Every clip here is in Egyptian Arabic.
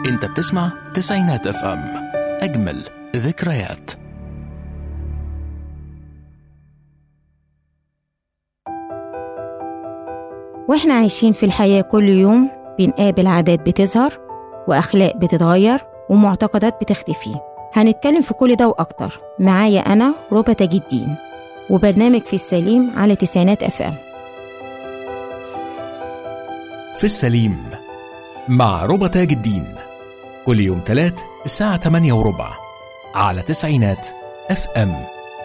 انت بتسمع تسعينات اف ام اجمل ذكريات واحنا عايشين في الحياة كل يوم بنقابل عادات بتظهر وأخلاق بتتغير ومعتقدات بتختفي هنتكلم في كل ده وأكتر معايا أنا ربى تاج الدين وبرنامج في السليم على تسعينات اف ام في السليم مع ربى تاج الدين كل يوم تلات الساعة 8 وربع على تسعينات اف ام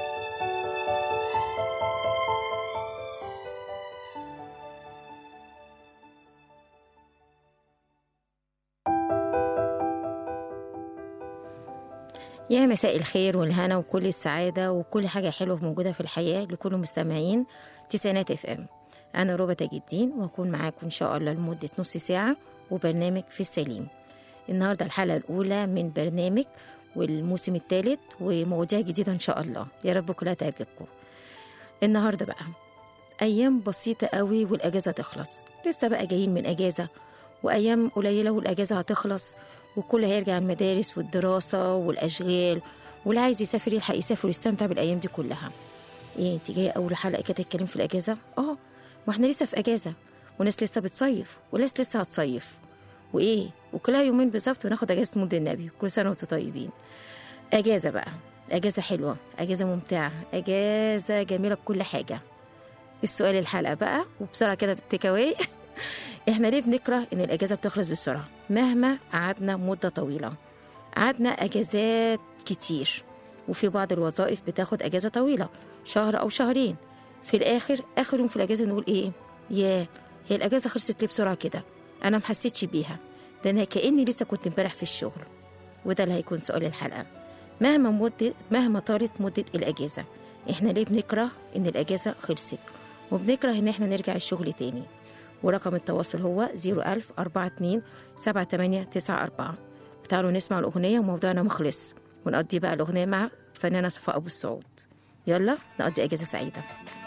يا مساء الخير والهنا وكل السعادة وكل حاجة حلوة موجودة في الحياة لكل مستمعين تسعينات اف ام أنا ربى تاج الدين وأكون معاكم إن شاء الله لمدة نص ساعة وبرنامج في السليم النهاردة الحلقة الأولى من برنامج والموسم الثالث ومواضيع جديدة إن شاء الله يا رب كلها تعجبكم النهاردة بقى أيام بسيطة قوي والأجازة تخلص لسه بقى جايين من أجازة وأيام قليلة والأجازة هتخلص والكل هيرجع المدارس والدراسة والأشغال واللي عايز يسافر يلحق يسافر ويستمتع بالأيام دي كلها إيه أنت جاية أول حلقة كده تتكلم في الأجازة؟ آه ما إحنا لسه في أجازة وناس لسه بتصيف وناس لسه هتصيف وإيه وكلها يومين بالظبط وناخد أجازة مد النبي كل سنة وأنتم طيبين أجازة بقى أجازة حلوة أجازة ممتعة أجازة جميلة بكل حاجة السؤال الحلقة بقى وبسرعة كده بالتكاوي احنا ليه بنكره ان الاجازه بتخلص بسرعه مهما قعدنا مده طويله قعدنا اجازات كتير وفي بعض الوظائف بتاخد اجازه طويله شهر او شهرين في الاخر اخر يوم في الاجازه نقول ايه ياه هي الاجازه خلصت ليه بسرعه كده انا محسيتش بيها ده انا كاني لسه كنت امبارح في الشغل وده اللي هيكون سؤال الحلقه مهما مدة مهما طالت مدة الأجازة إحنا ليه بنكره إن الأجازة خلصت وبنكره إن إحنا نرجع الشغل تاني ورقم التواصل هو 01000 42 7894 تعالوا نسمع الأغنية وموضوعنا مخلص ونقضي بقى الأغنية مع فنانة صفاء أبو السعود يلا نقضي أجازة سعيدة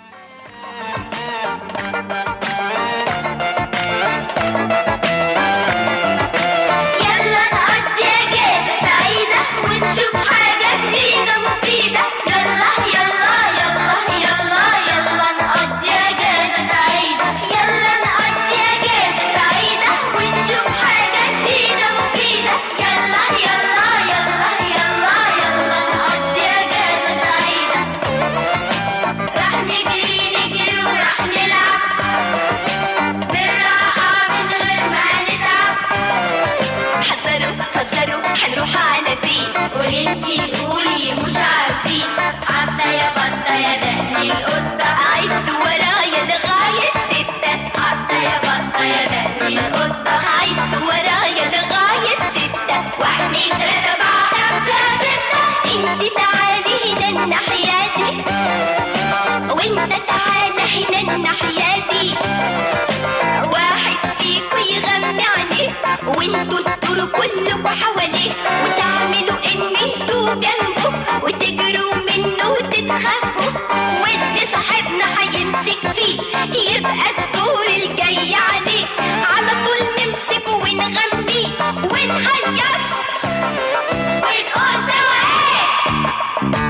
يلا نقضي أجازة سعيدة ونشوف حاجة جديدة مفيدة يلا يلا يلا يلا يلا نقضي أجازة سعيدة يلا نقضي أجازة سعيدة ونشوف حاجة جديدة مفيدة يلا يلا يلا يلا يلا نقضي أجازة سعيدة راح نجري نجري وراح نلعب بالراحة من غير ما نتعب حذروا حذروا حنروح على فين قولي انتي قولي مش عارفين عدى يا بطة يا دقن القطة عد ورايا لغاية ستة عدى يا بطة يا دقن القطة عد ورايا لغاية ستة واحد اتنين تلاتة أربعة خمسة ستة انت تعالي هنا الناحية دي وانت تعالى هنا الناحية دي واحد فيكو يغمي عليه وانتوا تدوروا كلكوا حواليه وتعملوا ان انتوا جنبه وتجروا منه وتتخبوا واللي صاحبنا هيمسك فيه يبقى الدور الجاي عليه على طول نمسكه ونغميه ونهيص ونقول سوا ايه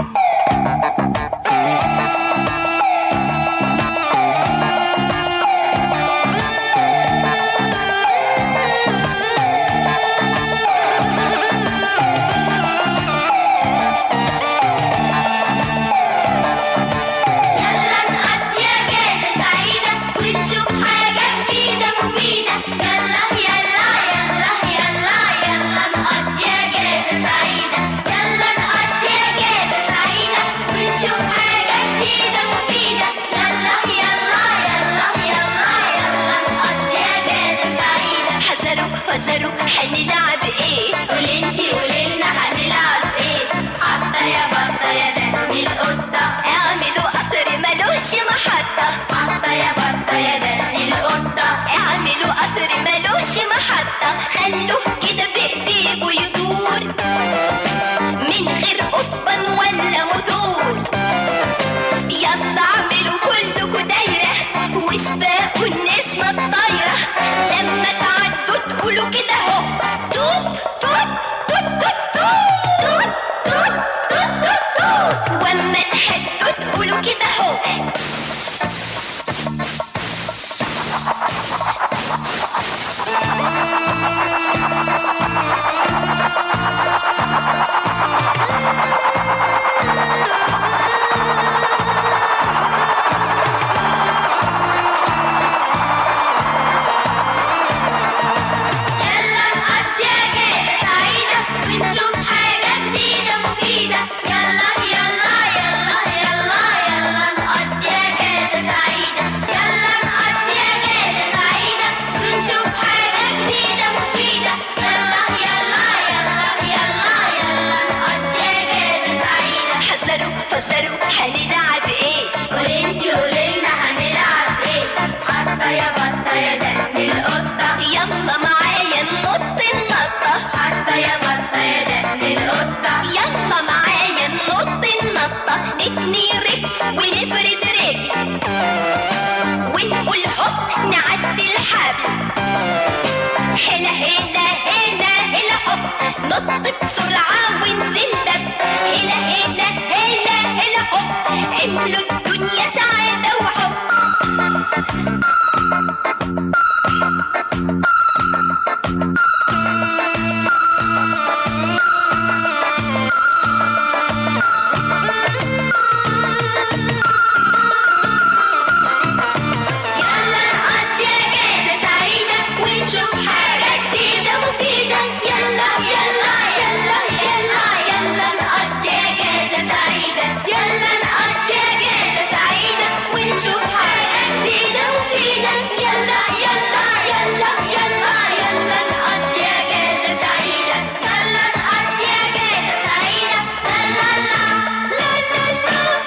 يلا نقضي أجازة سعيدة ونشوف حاجة جديدة مفيدة يلا يلا يلا يلا يلا نقضي أجازة سعيدة يلا نقضي أجازة سعيدة ونشوف حاجة جديدة مفيدة يلا يلا يلا يلا يلا نقضي أجازة سعيدة حذروا حذروا هنلعب ايه قولي انتي قوليلنا هنلعب ايه حتى يا بطة يا دقن القطة اعملوا قطر ملوش محطة حتى يا بطة يا دقن القطة اعملوا قطر ملوش محطة خلوه كده بإيديكوا يدور من غير قضبان ولا موتور يلا اعملوا كلكوا دايرة وسباقوا النسمة الطايرة لما تعدوا تقولوا كده اهو توب يلا نقضي أجازة سعيدة ونشوف حاجة جديدة مفيدة يلا يلا يلا يلا يلا نقضي أجازة سعيدة يلا نقضي أجازة سعيدة ونشوف حاجة جديدة مفيدة يلا يلا يلا يلا يلا نقضي أجازة سعيدة حذروا فزروا هنلعب ايه قولي انتي قوليلنا هنلعب ايه حتى يا بطة يا دقن القطة يلا معايا ننط النطة حتى يا بطة يا دقن القطة يلا معايا ننط النطة نتني رجل ونفرد رجل ونقول هوب نعدي الحبل هلا هلا هلا هلا هوب نط بسرعة ونزل دب هلا هلا هلا هلا هوب املوا الدنيا سعادة وحب يلا نقضي أجازة سعيدة ونشوف حاجة جديدة مفيدة يلا يلا يلا يلا يلا نقضي أجازة سعيدة يلا نقضي أجازة سعيدة ونشوف حاجة جديدة مفيدة يلا يلا يلا يلا يلا نقضي أجازة سعيدة يلا نقضي أجازة سعيدة لا لا لا لا لا لا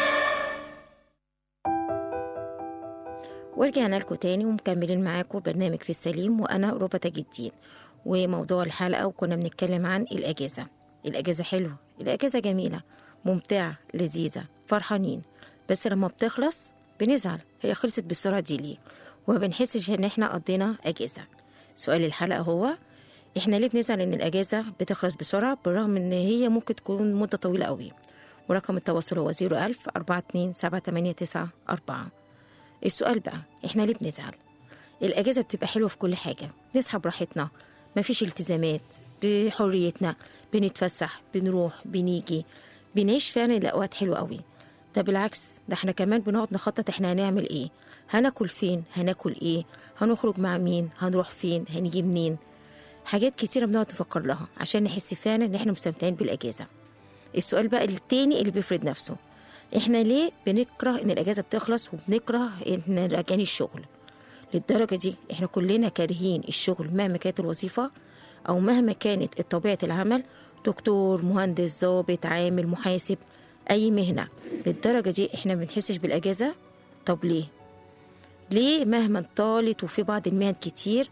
ورجعنا لكم تاني ومكملين معاكم برنامج في السليم وانا روبا تاج الدين وموضوع الحلقه وكنا بنتكلم عن الاجازه الاجازه حلوه الاجازه جميله ممتعه لذيذه فرحانين بس لما بتخلص بنزعل هي خلصت بالسرعه دي ليه وما بنحسش ان احنا قضينا اجازه سؤال الحلقه هو احنا ليه بنزعل ان الاجازه بتخلص بسرعه بالرغم ان هي ممكن تكون مده طويله قوي ورقم التواصل هو 01000 42 789 السؤال بقى احنا ليه بنزعل الاجازه بتبقى حلوه في كل حاجه نصحى براحتنا مفيش التزامات بحريتنا بنتفسح بنروح بنيجي بنعيش فعلا الاوقات حلوه قوي ده بالعكس ده احنا كمان بنقعد نخطط احنا هنعمل ايه هناكل فين هناكل ايه هنخرج مع مين هنروح فين هنيجي منين حاجات كتيره بنقعد نفكر لها عشان نحس فعلا ان احنا مستمتعين بالاجازه السؤال بقى التاني اللي بيفرض نفسه احنا ليه بنكره ان الاجازه بتخلص وبنكره ان راجعين الشغل للدرجه دي احنا كلنا كارهين الشغل مهما كانت الوظيفه او مهما كانت طبيعه العمل دكتور مهندس ضابط عامل محاسب اي مهنه للدرجه دي احنا ما بنحسش بالاجازه طب ليه ليه مهما طالت وفي بعض المهن كتير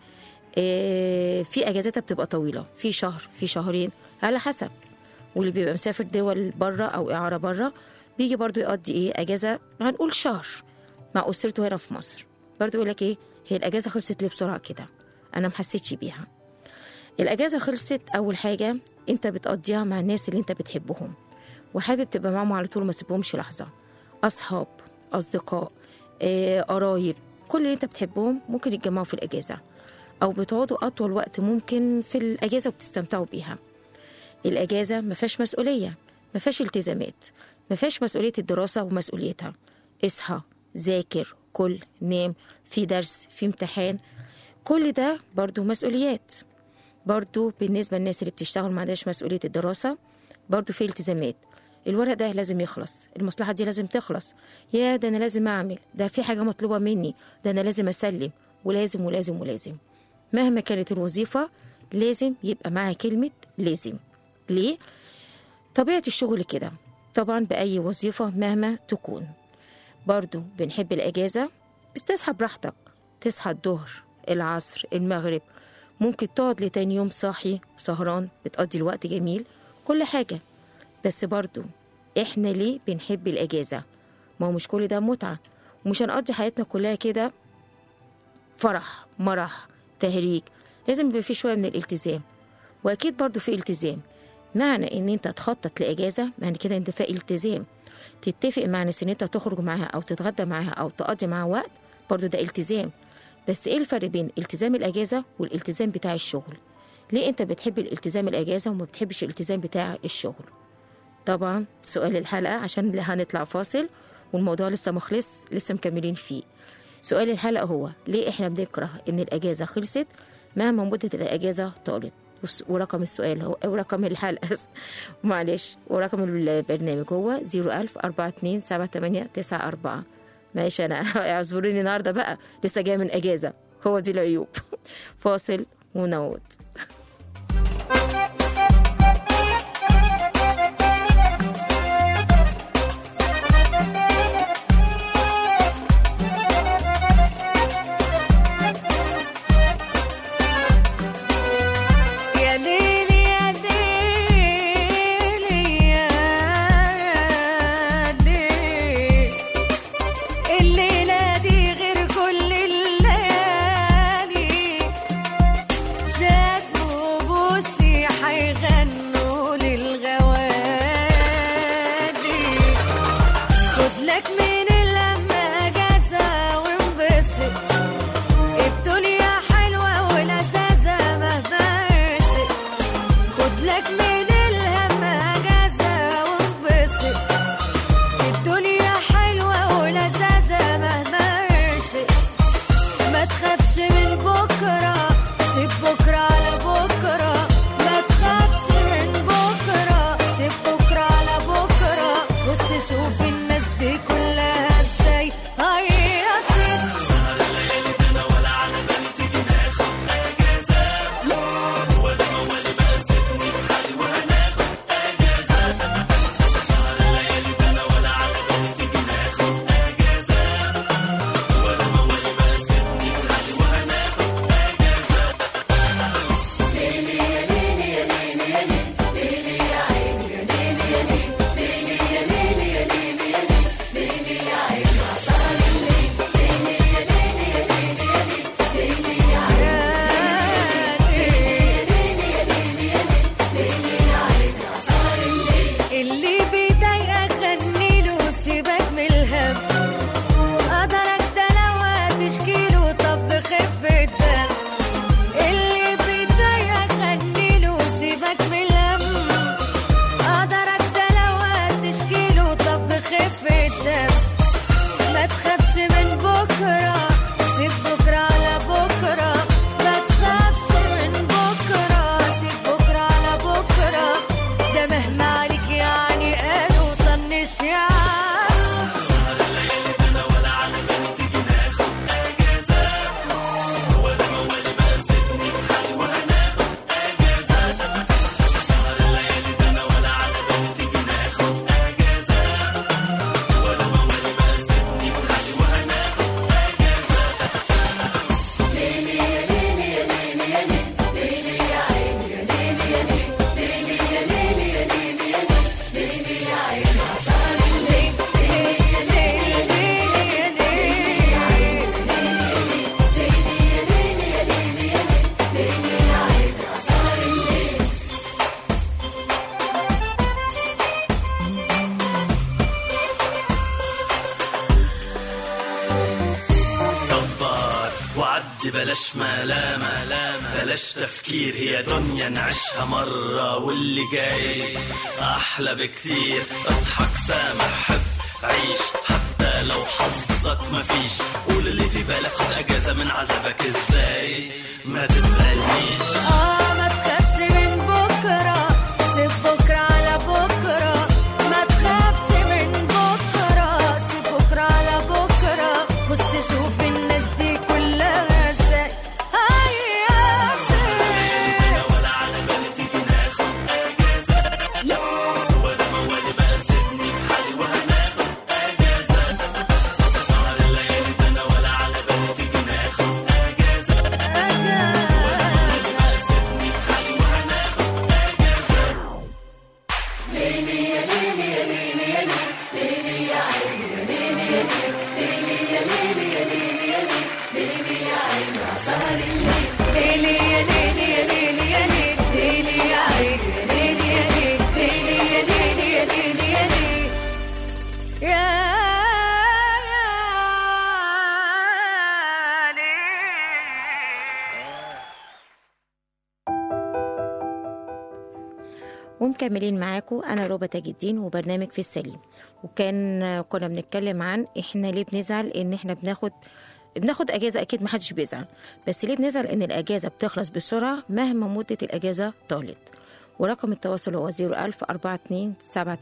آه، في اجازاتها بتبقى طويله في شهر في شهرين على حسب واللي بيبقى مسافر دول بره او اعاره بره بيجي برضو يقضي ايه اجازه هنقول شهر مع اسرته هنا في مصر برضو يقول لك ايه هي الاجازه خلصت ليه بسرعه كده انا ما حسيتش بيها الاجازه خلصت اول حاجه انت بتقضيها مع الناس اللي انت بتحبهم وحابب تبقى معاهم على طول ما تسيبهمش لحظه اصحاب اصدقاء آه، قرايب كل اللي انت بتحبهم ممكن يتجمعوا في الاجازه او بتقعدوا اطول وقت ممكن في الاجازه وبتستمتعوا بيها الاجازه ما فيهاش مسؤوليه ما فيهاش التزامات ما فيهاش مسؤوليه الدراسه ومسؤوليتها اصحى ذاكر كل نام في درس في امتحان كل ده برضو مسؤوليات برضو بالنسبه للناس اللي بتشتغل ما عندهاش مسؤوليه الدراسه برضو في التزامات الورق ده لازم يخلص المصلحه دي لازم تخلص يا ده انا لازم اعمل ده في حاجه مطلوبه مني ده انا لازم اسلم ولازم ولازم ولازم مهما كانت الوظيفه لازم يبقى معاها كلمه لازم ليه طبيعه الشغل كده طبعا باي وظيفه مهما تكون برضو بنحب الاجازه بس تصحى براحتك تصحى الظهر العصر المغرب ممكن تقعد لتاني يوم صاحي سهران بتقضي الوقت جميل كل حاجة بس برضو احنا ليه بنحب الأجازة ما هو مش كل ده متعة ومش هنقضي حياتنا كلها كده فرح مرح تهريج لازم يبقى في شوية من الالتزام وأكيد برضو في التزام معنى إن أنت تخطط لأجازة معنى كده أنت في التزام تتفق مع ناس ان انت تخرج معاها او تتغدى معاها او تقضي معاها وقت برضو ده التزام بس ايه الفرق بين التزام الاجازه والالتزام بتاع الشغل ليه انت بتحب الالتزام الاجازه وما بتحبش الالتزام بتاع الشغل طبعا سؤال الحلقه عشان هنطلع فاصل والموضوع لسه مخلص لسه مكملين فيه سؤال الحلقه هو ليه احنا بنكره ان الاجازه خلصت مهما مده الاجازه طالت وس- ورقم السؤال هو ورقم الحلقه معلش ورقم البرنامج هو 01000 42 78 94 ماشي انا اعذروني النهارده بقى لسه جايه من اجازه هو دي العيوب فاصل ونعود يا ليل يا ليل يا ليل الليلة دي غير كل الليالي جات وبوسي حيغنوا للغوالي خد لك من اللمة أجازة وانبسط الدنيا حلوة ولذاذة مهما قست خد لك من الهم أجازة وانبسط الدنيا حلوة ولذاذة مهما قست ما تخافش من بكرة سيب بكرة على بكرة ما تخافش من بكرة سيب بكرة على بكرة بص شوف الناس دي كلها ازاي هيصت اللي بيضايقك غنيله سيبك من الهم قدرك ده لو هتشكيله طب خف الدم اللي بيضايقك غنيله سيبك من الهم قدرك ده لو هتشكيله طب خف الدم ما تخافش من بكرة سيب بكرة على بكرة ما تخافش من بكرة سيب بكرة على بكرة ده مهما عليك يعني قالوا طنش يعني كبر وعدي بلاش ملامة بلاش تفكير هي دنيا نعيشها مرة واللي جاي أحلى بكتير اضحك سامح حب عيش حتى لو حظك مفيش قول اللي في بالك خد أجازة من عذابك ازاي ما تسألنيش اه ما تخافش من بكرة سيب بكرة على بكرة ما تخافش من بكرة سيب بكرة على بكرة بص شوف الناس دي كلها ازاي هيا سيب ولا على بالي تيجي ناخد أجازة ولا موالي بقى سيبني في حالي وهناخد أجازة سهر الليالي ده أنا ولا على بالي تيجي ناخد أجازة بقى سيبني في حالي وهناخد أجازة ليلي يا ليلي يا ليلي يا ليلي ليلي يا عيني يا ليلي يا ليلي ليلي يا ليلي يا ليلي يا ليلي ومكملين معاكم انا روبا تاج الدين وبرنامج في السليم وكان كنا بنتكلم عن احنا ليه بنزعل ان احنا بناخد بناخد اجازه اكيد محدش بيزعل بس ليه بنزعل ان الاجازه بتخلص بسرعه مهما مده الاجازه طالت ورقم التواصل هو 01000 42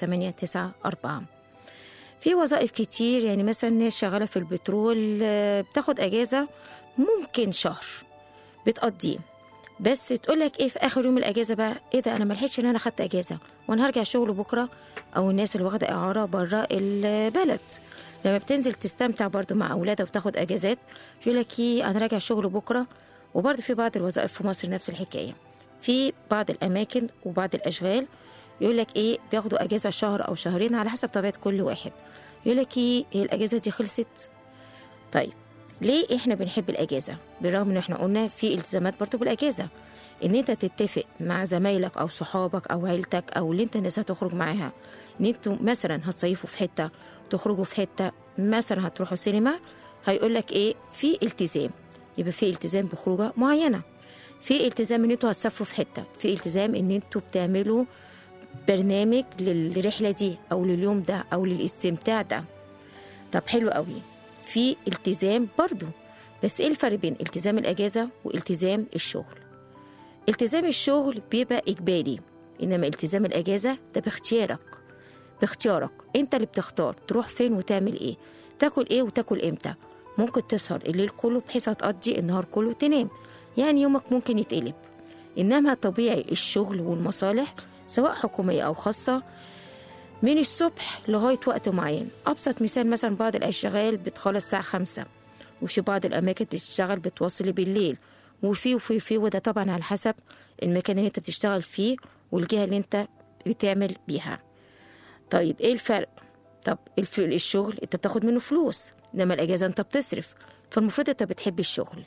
7894 في وظائف كتير يعني مثلا ناس شغاله في البترول آه، بتاخد اجازه ممكن شهر بتقضيه بس تقول لك ايه في اخر يوم الاجازه بقى ايه ده انا ما لحقتش ان انا خدت اجازه وانا هرجع شغل بكره او الناس اللي واخده اعاره بره البلد لما بتنزل تستمتع برضو مع اولادها وتاخد اجازات يقول لك ايه انا راجع شغل بكره وبرضه في بعض الوظائف في مصر نفس الحكايه في بعض الاماكن وبعض الاشغال يقول لك ايه بياخدوا اجازه شهر او شهرين على حسب طبيعه كل واحد يقول لك ايه هي الاجازه دي خلصت طيب ليه احنا بنحب الاجازه بالرغم ان احنا قلنا في التزامات برضو بالاجازه ان انت تتفق مع زمايلك او صحابك او عيلتك او اللي انت الناس هتخرج معاها ان انتوا مثلا هتصيفوا في حته تخرجوا في حته مثلا هتروحوا سينما هيقول لك ايه في التزام يبقى في التزام بخروجه معينه في التزام ان انتوا هتسافروا في حته في التزام ان انتوا بتعملوا برنامج للرحله دي او لليوم ده او للاستمتاع ده طب حلو قوي في التزام برضو بس ايه الفرق بين التزام الاجازه والتزام الشغل التزام الشغل بيبقى اجباري انما التزام الاجازه ده باختيارك باختيارك انت اللي بتختار تروح فين وتعمل ايه تاكل ايه وتاكل امتى ممكن تسهر الليل كله بحيث هتقضي النهار كله تنام يعني يومك ممكن يتقلب انما طبيعي الشغل والمصالح سواء حكوميه او خاصه من الصبح لغاية وقت معين أبسط مثال مثلا بعض الأشغال بتخلص الساعة خمسة وفي بعض الأماكن بتشتغل بتوصل بالليل وفي وفي في وده طبعا على حسب المكان اللي انت بتشتغل فيه والجهة اللي انت بتعمل بيها طيب ايه الفرق طب الف- الشغل انت بتاخد منه فلوس انما الأجازة انت بتصرف فالمفروض انت بتحب الشغل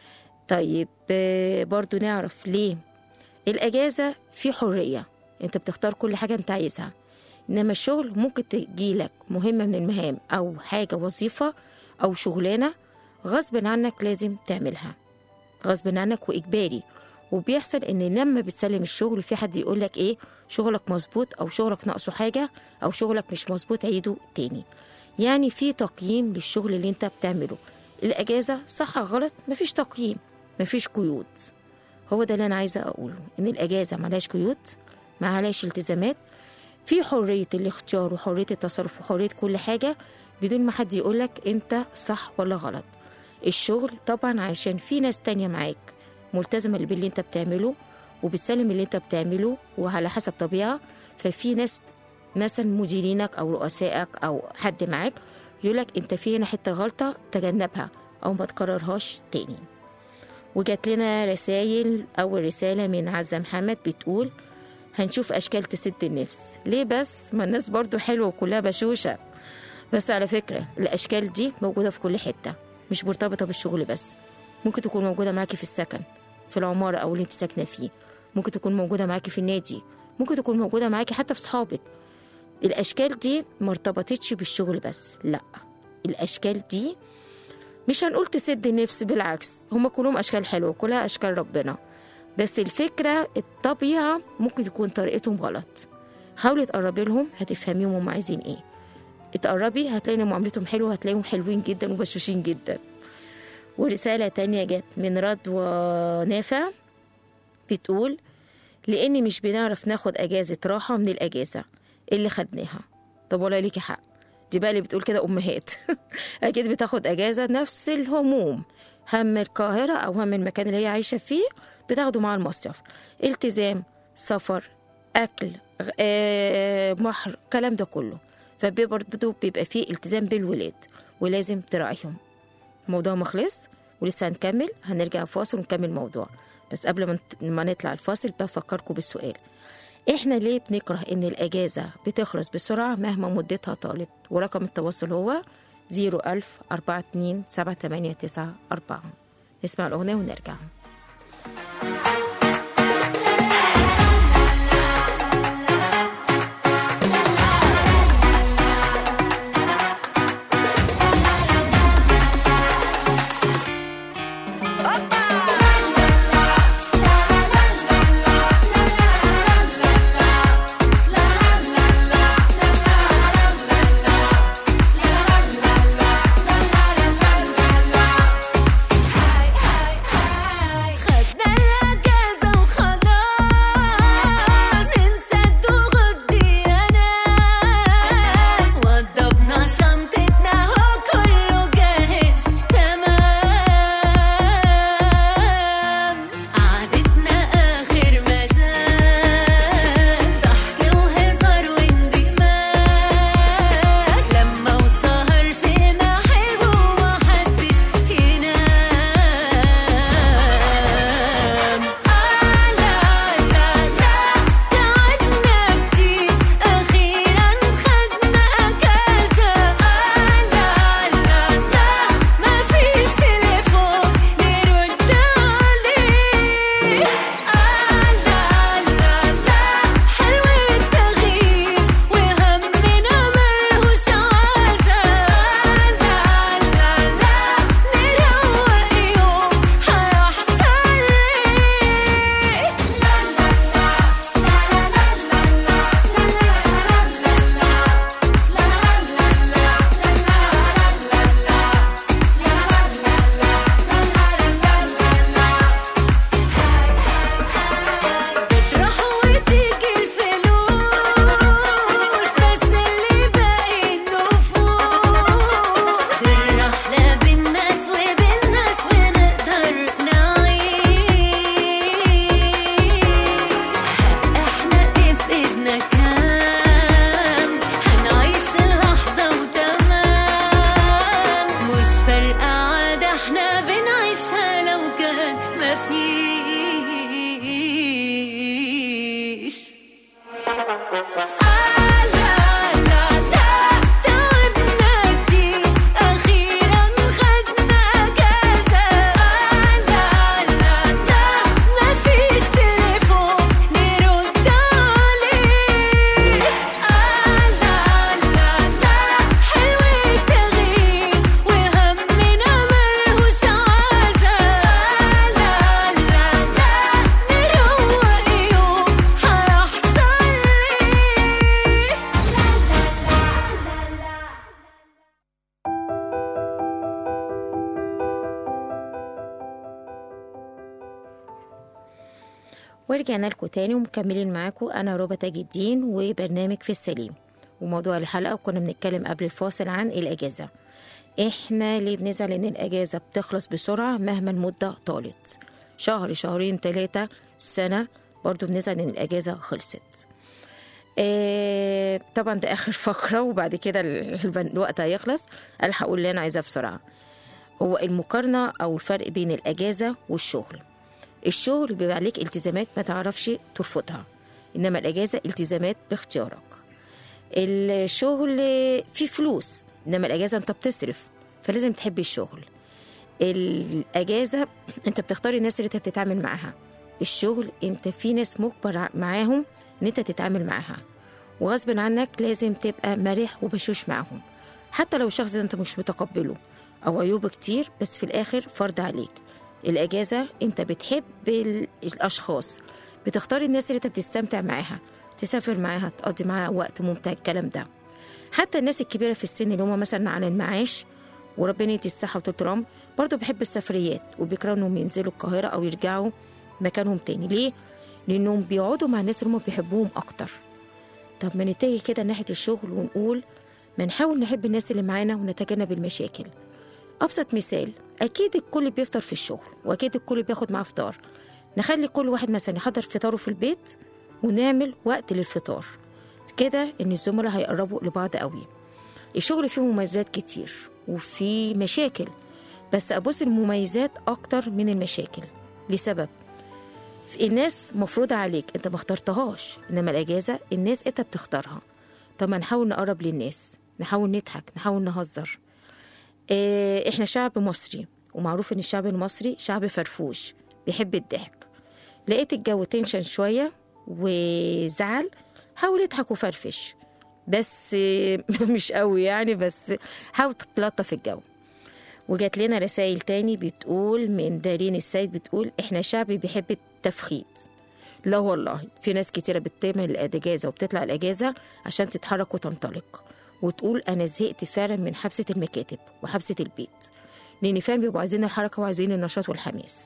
طيب آه، برضو نعرف ليه الأجازة في حرية انت بتختار كل حاجة انت عايزها انما الشغل ممكن تجيلك مهمة من المهام او حاجة وظيفة او شغلانة غصب عنك لازم تعملها غصب عنك واجباري وبيحصل ان لما بتسلم الشغل في حد يقول لك ايه شغلك مظبوط او شغلك ناقصه حاجة او شغلك مش مظبوط عيده تاني يعني في تقييم للشغل اللي انت بتعمله الاجازة صح غلط مفيش تقييم مفيش قيود هو ده اللي انا عايزه اقوله ان الاجازه معلهاش قيود معلهاش التزامات في حريه الاختيار وحريه التصرف وحريه كل حاجه بدون ما حد يقولك انت صح ولا غلط الشغل طبعا عشان في ناس تانية معاك ملتزمة باللي انت بتعمله وبتسلم اللي انت بتعمله وعلى حسب طبيعة ففي ناس مثلا مديرينك او رؤسائك او حد معاك يقولك انت في هنا حتة غلطة تجنبها او ما تكررهاش تاني وجات لنا رسائل أول رسالة من عزة محمد بتقول هنشوف أشكال تسد النفس ليه بس ما الناس برضو حلوة وكلها بشوشة بس على فكرة الأشكال دي موجودة في كل حتة مش مرتبطة بالشغل بس ممكن تكون موجودة معاكي في السكن في العمارة أو اللي انت ساكنة فيه ممكن تكون موجودة معاكي في النادي ممكن تكون موجودة معاكي حتى في صحابك الأشكال دي مرتبطتش بالشغل بس لأ الأشكال دي مش هنقول تسد النفس بالعكس هما كلهم أشكال حلوة كلها أشكال ربنا بس الفكرة الطبيعة ممكن يكون طريقتهم غلط حاولي تقربي لهم هتفهميهم هم عايزين ايه اتقربي هتلاقي إن معاملتهم حلوة هتلاقيهم حلوين جدا وبشوشين جدا ورسالة تانية جت من رضوى نافع بتقول لأني مش بنعرف ناخد أجازة راحة من الأجازة اللي خدناها طب ولا ليكي حق دي بقى اللي بتقول كده أمهات أكيد بتاخد أجازة نفس الهموم هم القاهرة أو هم المكان اللي هي عايشة فيه بتاخده مع المصيف التزام سفر أكل آه، بحر الكلام ده كله فبرضه بيبقى فيه التزام بالولاد ولازم تراعيهم الموضوع مخلص ولسه هنكمل هنرجع فاصل ونكمل الموضوع بس قبل ما نت- ما نطلع الفاصل بفكركم بالسؤال احنا ليه بنكره ان الاجازه بتخلص بسرعه مهما مدتها طالت ورقم التواصل هو 01000 42 7894 نسمع الاغنيه ونرجع La ورجعنا لكم تاني ومكملين معاكم انا ربى تاج الدين وبرنامج في السليم وموضوع الحلقه كنا بنتكلم قبل الفاصل عن الاجازه احنا ليه بنزعل ان الاجازه بتخلص بسرعه مهما المده طالت شهر شهرين ثلاثه سنه برضو بنزعل ان الاجازه خلصت آه طبعا ده اخر فقره وبعد كده ال- الوقت هيخلص الحق اقول اللي انا عايزاه بسرعه هو المقارنه او الفرق بين الاجازه والشغل الشغل بيبقى عليك التزامات ما تعرفش ترفضها انما الاجازه التزامات باختيارك الشغل فيه فلوس انما الاجازه انت بتصرف فلازم تحب الشغل الاجازه انت بتختار الناس اللي انت بتتعامل معاها الشغل انت في ناس مجبر معاهم ان انت تتعامل معاها وغصب عنك لازم تبقى مرح وبشوش معاهم حتى لو الشخص ده انت مش متقبله او عيوبه كتير بس في الاخر فرض عليك الاجازه انت بتحب ال- الاشخاص بتختار الناس اللي انت بتستمتع معاها تسافر معاها تقضي معاها وقت ممتع الكلام ده حتى الناس الكبيره في السن اللي هم مثلا على المعاش وربنا يدي الصحه وطول العمر برضه بيحب السفريات وبيكرهوا انهم ينزلوا القاهره او يرجعوا مكانهم تاني ليه؟ لانهم بيقعدوا مع الناس اللي هم بيحبوهم اكتر طب ما نتجه كده ناحيه الشغل ونقول ما نحاول نحب الناس اللي معانا ونتجنب المشاكل ابسط مثال اكيد الكل بيفطر في الشغل واكيد الكل بياخد معاه فطار نخلي كل واحد مثلا يحضر فطاره في البيت ونعمل وقت للفطار كده ان الزملاء هيقربوا لبعض قوي الشغل فيه مميزات كتير وفيه مشاكل بس ابص المميزات اكتر من المشاكل لسبب الناس مفروضة عليك انت ما اخترتهاش انما الاجازة الناس انت بتختارها طب ما نحاول نقرب للناس نحاول نضحك نحاول نهزر اه احنا شعب مصري ومعروف ان الشعب المصري شعب فرفوش بيحب الضحك لقيت الجو تنشن شوية وزعل حاول اضحك وفرفش بس آه، مش قوي يعني بس حاول تتلطف الجو وجات لنا رسائل تاني بتقول من دارين السيد بتقول احنا شعب بيحب التفخيط لا والله في ناس كتيرة بتعمل الأجازة وبتطلع الأجازة عشان تتحرك وتنطلق وتقول أنا زهقت فعلا من حبسة المكاتب وحبسة البيت لأن فعلا بيبقوا عايزين الحركة وعايزين النشاط والحماس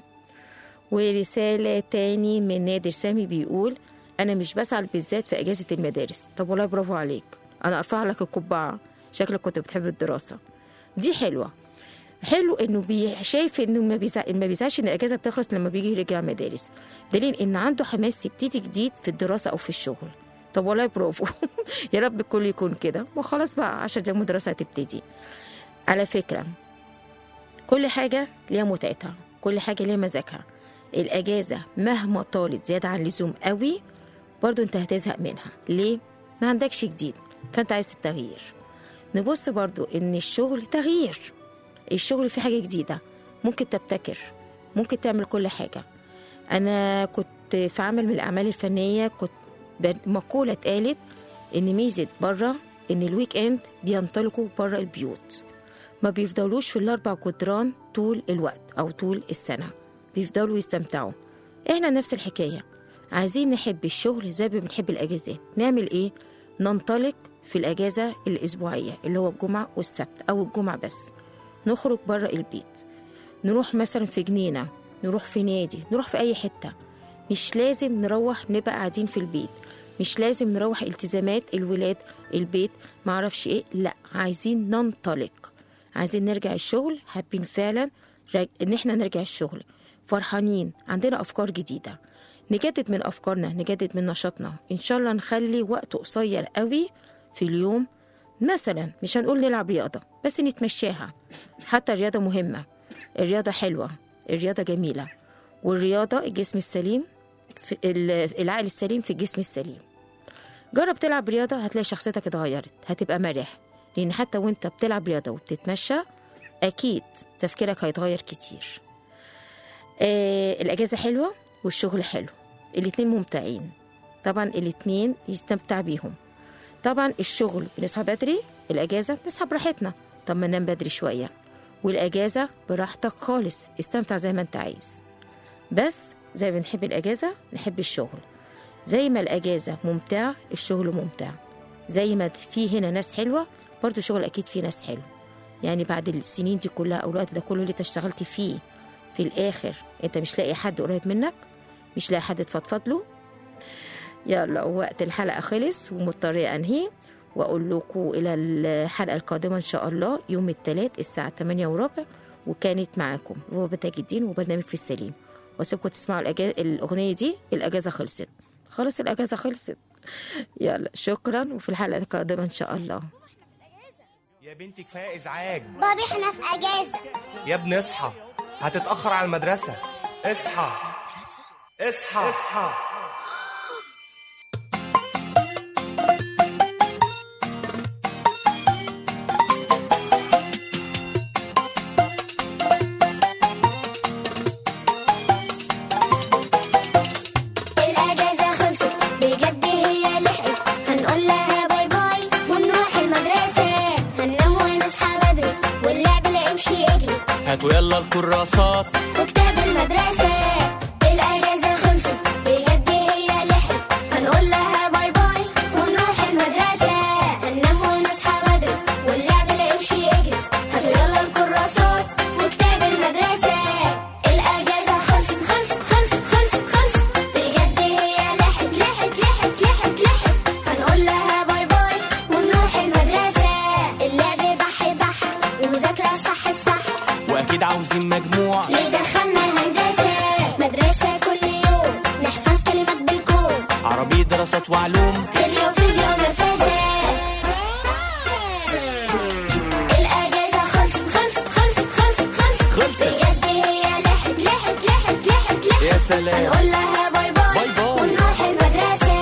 ورسالة تاني من نادر سامي بيقول أنا مش بسعى بالذات في أجازة المدارس طب والله برافو عليك أنا أرفع لك القبعة شكلك كنت بتحب الدراسة دي حلوة حلو انه بي شايف انه ما بيزع... ما بيزعلش ان الاجازه بتخلص لما بيجي يرجع مدارس دليل ان عنده حماس يبتدي جديد في الدراسه او في الشغل طب والله برافو يا رب الكل يكون كده وخلاص بقى عشان زي الدراسه هتبتدي على فكره كل حاجه ليها متعتها كل حاجه ليها مزاجها الاجازه مهما طالت زياده عن اللزوم قوي برضو انت هتزهق منها ليه ما عندكش جديد فانت عايز التغيير نبص برضو ان الشغل تغيير الشغل فيه حاجة جديدة ممكن تبتكر ممكن تعمل كل حاجة أنا كنت في عمل من الأعمال الفنية كنت ب- مقولة اتقالت إن ميزة بره إن الويك إند بينطلقوا بره البيوت ما بيفضلوش في الأربع جدران طول الوقت أو طول السنة بيفضلوا يستمتعوا إحنا نفس الحكاية عايزين نحب الشغل زي ما بنحب الأجازات نعمل إيه؟ ننطلق في الأجازة الأسبوعية اللي هو الجمعة والسبت أو الجمعة بس نخرج بره البيت نروح مثلا في جنينة نروح في نادي نروح في أي حتة مش لازم نروح نبقى قاعدين في البيت مش لازم نروح التزامات الولاد البيت معرفش ايه لا عايزين ننطلق عايزين نرجع الشغل حابين فعلا رج... ان احنا نرجع الشغل فرحانين عندنا افكار جديده نجدد من افكارنا نجدد من نشاطنا ان شاء الله نخلي وقت قصير قوي في اليوم مثلا مش هنقول نلعب رياضه بس نتمشاها حتى الرياضه مهمه الرياضه حلوه الرياضه جميله والرياضه الجسم السليم في ال- العقل السليم في الجسم السليم جرب تلعب رياضه هتلاقي شخصيتك اتغيرت هتبقى مرح لان حتى وانت بتلعب رياضه وبتتمشى اكيد تفكيرك هيتغير كتير آه الاجازه حلوه والشغل حلو الاتنين ممتعين طبعا الاتنين يستمتع بيهم طبعا الشغل بنصحى بدري الاجازه بنصحى براحتنا طب ما ننام بدري شويه والاجازه براحتك خالص استمتع زي ما انت عايز بس زي ما بنحب الاجازه نحب الشغل زي ما الاجازه ممتعه الشغل ممتع زي ما في هنا ناس حلوه برضو الشغل اكيد فيه ناس حلوه يعني بعد السنين دي كلها او الوقت ده كله اللي انت اشتغلت فيه في الاخر انت مش لاقي حد قريب منك مش لاقي حد تفضفض له يلا وقت الحلقة خلص ومضطرة أنهي وأقول لكم إلى الحلقة القادمة إن شاء الله يوم الثلاث الساعة 8 وربع وكانت معاكم روبا تاج الدين وبرنامج في السليم واسيبكم تسمعوا الأجازة الأغنية دي الأجازة خلصت خلاص الأجازة خلصت يلا شكرا وفي الحلقة القادمة إن شاء الله يا بنتي كفايه ازعاج بابي احنا في اجازة يا ابني اصحى هتتاخر على المدرسه اصحى اصحى اصحى الاجازة خلصت بجد هي لحقت هنقول لها باي باي ونروح المدرسة هننام ونصحى بدري واللعب لا يمشي يجري هاتوا يلا الكراسات وكتاب المدرسة الأجازة خلصت بجد هي لحقت هنقول لها باي باي ونروح المدرسة هننام ونصحى بدري واللعب لا يمشي يجري هاتوا يلا الكراسات وكتاب المدرسة الأجازة خلصت خلصت خلصت خلصت خلصت بجد هي لحقت لحقت لحقت لحقت لحقت هنقول لها باي باي ونروح المدرسة اللعب بح بح والمذاكرة صح الصح واكيد عاوزين مجموع ليه دخلنا هندسة مدرسة كل يوم نحفظ كلمات بالكون عربي دراسات وعلوم كيمياء وفيزياء ونرفزة الأجازة خلصت خلصت خلصت خلصت خلصت خلصت. بجد هي لحقت لحقت لحقت لحقت لحقت يا سلام هنقول لها باي باي باي باي. ونروح المدرسة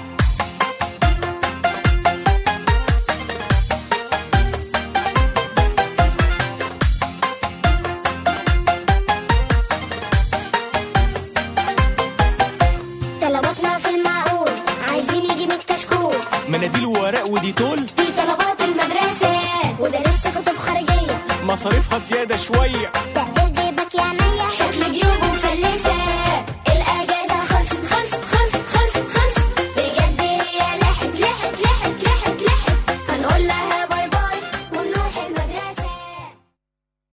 طلباتنا في المعقول عايزين يجي من الكشكول مناديل وورق وديتول في طلبات المدرسة وده لسه كتب خارجية مصاريفها زياده شويه دقات